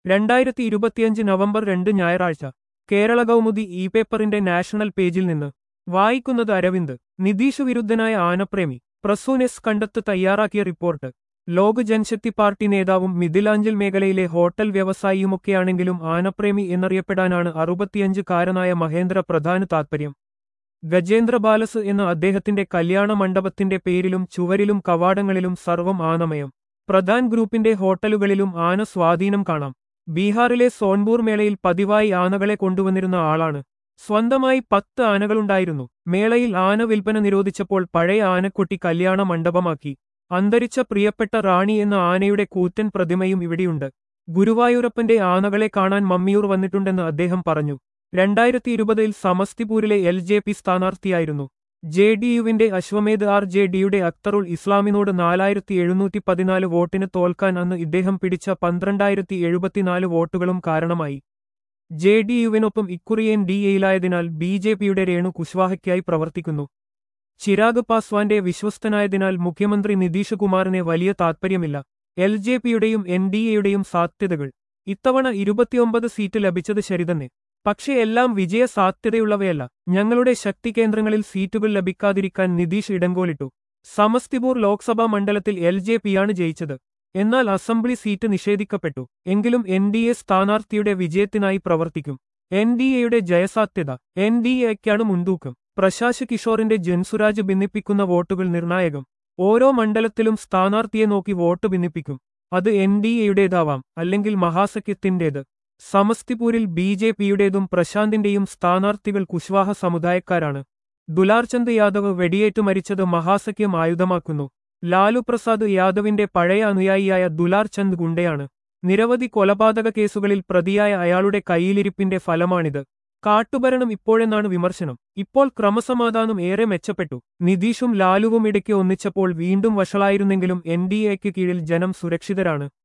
രണ്ടായിരത്തി ഇരുപത്തിയഞ്ച് നവംബർ രണ്ട് ഞായറാഴ്ച കേരള കൗമുദി ഇ പേപ്പറിന്റെ നാഷണൽ പേജിൽ നിന്ന് വായിക്കുന്നത് അരവിന്ദ് നിതീഷ് വിരുദ്ധനായ ആനപ്രേമി പ്രസൂനെസ് കണ്ടെത്ത് തയ്യാറാക്കിയ റിപ്പോർട്ട് ലോക ജൻശക്തി പാർട്ടി നേതാവും മിഥിലാഞ്ചൽ മേഖലയിലെ ഹോട്ടൽ വ്യവസായിയുമൊക്കെയാണെങ്കിലും ആനപ്രേമി എന്നറിയപ്പെടാനാണ് അറുപത്തിയഞ്ചുകാരനായ മഹേന്ദ്ര പ്രധാന താത്പര്യം ഗജേന്ദ്ര ബാലസ് എന്ന അദ്ദേഹത്തിന്റെ കല്യാണ മണ്ഡപത്തിന്റെ പേരിലും ചുവരിലും കവാടങ്ങളിലും സർവം ആനമയം പ്രധാൻ ഗ്രൂപ്പിന്റെ ഹോട്ടലുകളിലും ആന സ്വാധീനം കാണാം ബീഹാറിലെ സോൻപൂർ മേളയിൽ പതിവായി ആനകളെ കൊണ്ടുവന്നിരുന്ന ആളാണ് സ്വന്തമായി പത്ത് ആനകളുണ്ടായിരുന്നു മേളയിൽ ആന വിൽപ്പന നിരോധിച്ചപ്പോൾ പഴയ ആനക്കുട്ടി കല്യാണ മണ്ഡപമാക്കി അന്തരിച്ച പ്രിയപ്പെട്ട റാണി എന്ന ആനയുടെ കൂറ്റൻ പ്രതിമയും ഇവിടെയുണ്ട് ഗുരുവായൂരപ്പന്റെ ആനകളെ കാണാൻ മമ്മിയൂർ വന്നിട്ടുണ്ടെന്ന് അദ്ദേഹം പറഞ്ഞു രണ്ടായിരത്തി ഇരുപതിൽ സമസ്തിപൂരിലെ എൽ ജെ പി സ്ഥാനാർത്ഥിയായിരുന്നു ജെ ഡി യുവിന്റെ അശ്വമേധ് ആർ ജെ ഡിയുടെ അക്തറുൾ ഇസ്ലാമിനോട് നാലായിരത്തി എഴുന്നൂറ്റി പതിനാല് വോട്ടിന് തോൽക്കാൻ അന്ന് ഇദ്ദേഹം പിടിച്ച പന്ത്രണ്ടായിരത്തി എഴുപത്തിനാല് വോട്ടുകളും കാരണമായി ജെ ഡി യുവിനൊപ്പം ഇക്കുറിയൻ ഡി എയിലായതിനാൽ ബി ജെ പിയുടെ രേണു കുശ്വാഹയ്ക്കായി പ്രവർത്തിക്കുന്നു ചിരാഗ് പാസ്വാന്റെ വിശ്വസ്തനായതിനാൽ മുഖ്യമന്ത്രി നിതീഷ് കുമാറിനെ വലിയ താൽപ്പര്യമില്ല എൽ ജെ പിയുടെയും എൻ ഡി എയുടെയും സാധ്യതകൾ ഇത്തവണ ഇരുപത്തിയൊമ്പത് സീറ്റ് ലഭിച്ചത് ശരിതന്നെ പക്ഷേ എല്ലാം വിജയ സാധ്യതയുള്ളവയല്ല ഞങ്ങളുടെ ശക്തി കേന്ദ്രങ്ങളിൽ സീറ്റുകൾ ലഭിക്കാതിരിക്കാൻ നിതീഷ് ഇടങ്കോലിട്ടു സമസ്തിപൂർ ലോക്സഭാ മണ്ഡലത്തിൽ എൽ ജെ പിയാണ് ജയിച്ചത് എന്നാൽ അസംബ്ലി സീറ്റ് നിഷേധിക്കപ്പെട്ടു എങ്കിലും എൻ ഡി എ സ്ഥാനാർത്ഥിയുടെ വിജയത്തിനായി പ്രവർത്തിക്കും എൻ ഡി എയുടെ ജയസാധ്യത എൻ ഡി എക്കാണ് മുൻതൂക്കം പ്രശാശ് കിഷോറിന്റെ ജൻസുരാജ് ഭിന്നിപ്പിക്കുന്ന വോട്ടുകൾ നിർണായകം ഓരോ മണ്ഡലത്തിലും സ്ഥാനാർത്ഥിയെ നോക്കി വോട്ട് ഭിന്നിപ്പിക്കും അത് എൻ ഡി എയുടേതാവാം അല്ലെങ്കിൽ മഹാസഖ്യത്തിന്റേത് സമസ്തിപൂരിൽ ബി ജെ പിയുടേതും പ്രശാന്തിന്റെയും സ്ഥാനാർത്ഥികൾ കുശ്വാഹ സമുദായക്കാരാണ് ദുലാർചന്ദ് യാദവ് വെടിയേറ്റു മരിച്ചത് മഹാസഖ്യം ആയുധമാക്കുന്നു ലാലു പ്രസാദ് യാദവിന്റെ പഴയ അനുയായിയായ ദുലാർ ചന്ദ് ഗുണ്ടയാണ് നിരവധി കൊലപാതക കേസുകളിൽ പ്രതിയായ അയാളുടെ കയ്യിലിരിപ്പിന്റെ ഫലമാണിത് കാട്ടുഭരണം ഇപ്പോഴെന്നാണ് വിമർശനം ഇപ്പോൾ ക്രമസമാധാനം ഏറെ മെച്ചപ്പെട്ടു നിതീഷും ലാലുവും ഇടയ്ക്ക് ഒന്നിച്ചപ്പോൾ വീണ്ടും വഷളായിരുന്നെങ്കിലും എൻ ഡി എക്ക് കീഴിൽ ജനം സുരക്ഷിതരാണ്